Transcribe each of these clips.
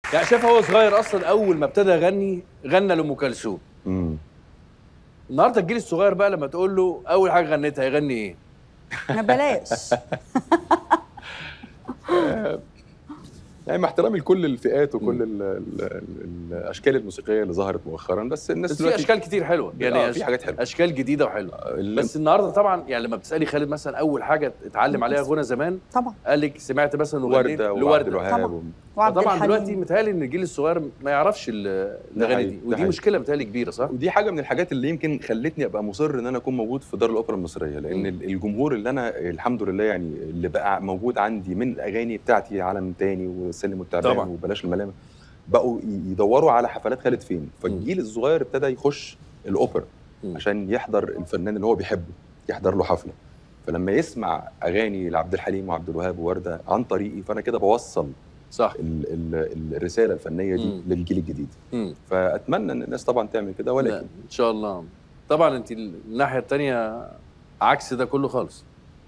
يعني شايف هو صغير اصلا اول ما ابتدى يغني غنى لام كلثوم امم النهارده الجيل الصغير بقى لما تقول له اول حاجه غنيتها هيغني ايه ما بلاش يعني مع احترامي لكل الفئات وكل ال ال ال الاشكال الموسيقيه اللي ظهرت مؤخرا بس الناس بس في اشكال كتير حلوه يعني آه، في حاجات حلوة. اشكال جديده وحلوه اللي بس النهارده طبعا يعني لما بتسالي خالد مثلا اول حاجه اتعلم عليها غنى زمان طبعا قال لك سمعت مثلا وغنيت ورده وعبد لورده الوهاب طبعاً. و- وعبد طبعا الحليم دلوقتي متهيألي ان الجيل الصغير ما يعرفش ال- ده الاغاني حقيقي، دي ده ودي حقيقي. مشكله متهيألي كبيره صح؟ ودي حاجه من الحاجات اللي يمكن خلتني ابقى مصر ان انا اكون موجود في دار الاوبرا المصريه لان مم. ال- الجمهور اللي انا الحمد لله يعني اللي بقى موجود عندي من الاغاني بتاعتي عالم تاني وسلم والتعبان طبعاً. وبلاش الملامه بقوا ي- يدوروا على حفلات خالد فين فالجيل الصغير ابتدى يخش الاوبرا مم. عشان يحضر الفنان اللي هو بيحبه يحضر له حفله فلما يسمع اغاني لعبد الحليم وعبد الوهاب وورده عن طريقي فانا كده بوصل صح ال ال الرساله الفنيه دي مم. للجيل الجديد مم. فاتمنى ان الناس طبعا تعمل كده لا، ولكن ان شاء الله طبعا انت الناحيه الثانيه عكس ده كله خالص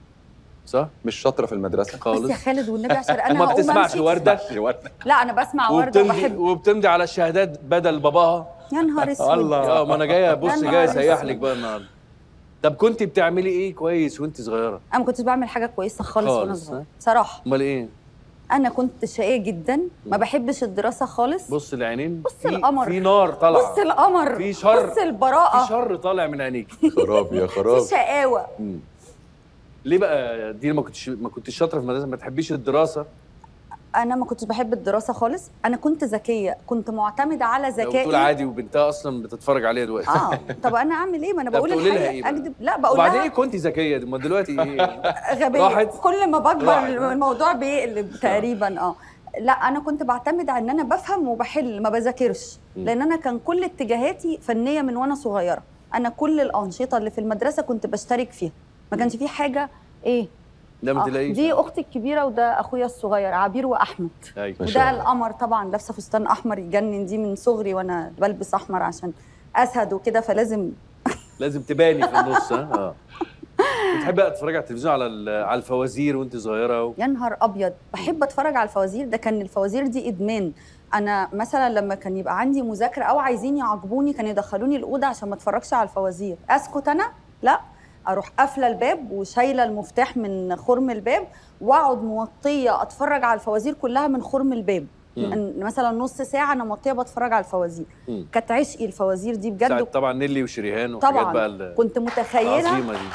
صح؟ مش شاطره في المدرسه بس خالص يا خالد والنبي عشان انا وما هقوم بتسمعش أمشي. ورده لا انا بسمع ورده وبتمضي وبحب وبتمضي على الشهادات بدل باباها يا نهار اسود اه ما انا جاي بص يا نهار جاي اسيح أسود. لك بقى النهارده طب كنت بتعملي ايه كويس وانت صغيره؟ انا ما كنتش بعمل حاجه كويسه خالص وانا خالص، صغيره ها؟ صراحه امال ايه؟ انا كنت شقيه جدا ما بحبش الدراسه خالص بص العينين بص في- القمر. في نار طالعه بص القمر في شر. بص البراءه في شر طالع من عينيك خراب يا خراب في شقاوه مم. ليه بقى دي ما كنتش ما كنتش شاطره في المدرسه ما تحبيش الدراسه انا ما كنتش بحب الدراسه خالص انا كنت ذكيه كنت معتمده على لو ذكائي بتقول عادي وبنتها اصلا بتتفرج عليها دلوقتي اه طب انا اعمل ايه ما انا طب بقول تقولي لها الحقيقه إيه بقى؟ اكذب لا بقول وبعدين لها كنت ذكيه دي ما دلوقتي ايه غبية راحت؟ كل ما بكبر راحت. الموضوع بيقلب تقريبا اه لا انا كنت بعتمد على ان انا بفهم وبحل ما بذاكرش مم. لان انا كان كل اتجاهاتي فنيه من وانا صغيره انا كل الانشطه اللي في المدرسه كنت بشترك فيها ما كانش في حاجه ايه لا ما آه، تلاقيش دي اختي الكبيره وده اخويا الصغير عبير واحمد ايوه ما شاء وده الله. القمر طبعا لابسه فستان احمر يجنن دي من صغري وانا بلبس احمر عشان اسد وكده فلازم لازم تباني في النص ها اه بتحبي بقى تتفرجي على التلفزيون على ال- على الفوازير وانت صغيره و... يا نهار ابيض بحب اتفرج على الفوازير ده كان الفوازير دي ادمان انا مثلا لما كان يبقى عندي مذاكره او عايزين يعاقبوني كانوا يدخلوني الاوضه عشان ما اتفرجش على الفوازير اسكت انا لا اروح قافله الباب وشايله المفتاح من خرم الباب واقعد موطيه اتفرج على الفوازير كلها من خرم الباب مم. أن- مثلا نص ساعه انا موطيه بتفرج على الفوازير مم. كانت عشقي الفوازير دي ساعة بجد طبعا نيلي وشريهان وحاجات طبعا بقى ال- كنت متخيله العظيمه دي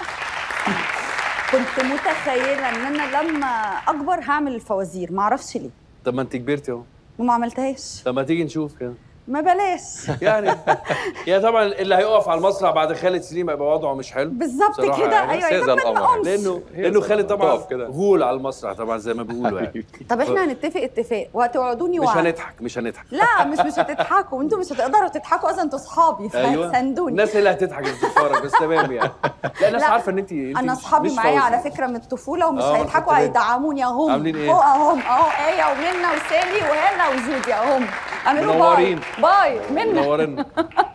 كنت متخيله ان انا لما اكبر هعمل الفوازير معرفش ليه طب ما انت كبرتي اهو وما عملتهاش طب ما تيجي نشوف كده ما بلاش يعني يعني طبعا اللي هيقف على المسرح بعد خالد سليم هيبقى وضعه مش حلو بالظبط بصراحة كده يعني ايوه سيزن يا طب ما القمر نقومش. لانه هي لانه صراحة. خالد طبعا تقف كده. غول على المسرح طبعا زي ما بيقولوا يعني طب احنا هنتفق اتفاق وهتقعدوني مش وعد. هنضحك مش هنضحك لا مش مش هتضحكوا انتوا مش هتقدروا تضحكوا اصلا انتوا اصحابي ايوه فهتساندوني الناس اللي هتضحك اللي بتتفرج بس تمام يعني لا الناس لا، عارفه ان انت انت انا مش- اصحابي مش معايا على فوزي. فكره من الطفوله ومش آه، أنا هيضحكوا خدت بالي. هيدعموني اهم عاملين إيه؟ فوق اهم اهو ايه ومنى وسامي وهنا وجودي اهم اعملوا باي منورين. باي منى منورنا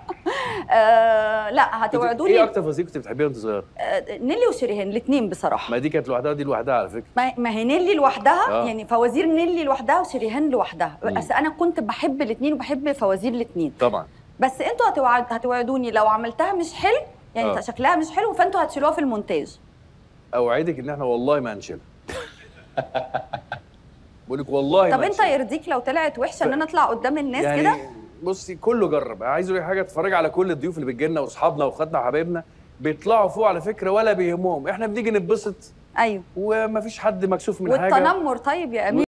آه لا ايه هتوعدوني اكتر فوازير كنت بتحبيها وانت صغيره؟ آه نيلي وشريهان الاثنين بصراحه ما دي كانت لوحدها ودي لوحدها على فكره ما ما هي نيلي لوحدها آه. يعني فوازير نيلي لوحدها وشريهان لوحدها مم. بس انا كنت بحب الاثنين وبحب فوازير الاثنين طبعا بس انتوا هتوعد هتوعدوني لو عملتها مش حلو يعني آه. شكلها مش حلو فانتوا هتشيلوها في المونتاج اوعدك ان احنا والله ما هنشيلها بقول لك والله طب ما انت هنشيلها. يرضيك لو طلعت وحشه ان انا اطلع قدام الناس يعني كده بصي كله جرب عايز اقول لك حاجه اتفرج على كل الضيوف اللي بتجي لنا واصحابنا واخواتنا وحبايبنا بيطلعوا فوق على فكره ولا بيهمهم احنا بنيجي نتبسط ايوه ومفيش حد مكسوف من حاجه والتنمر طيب يا امين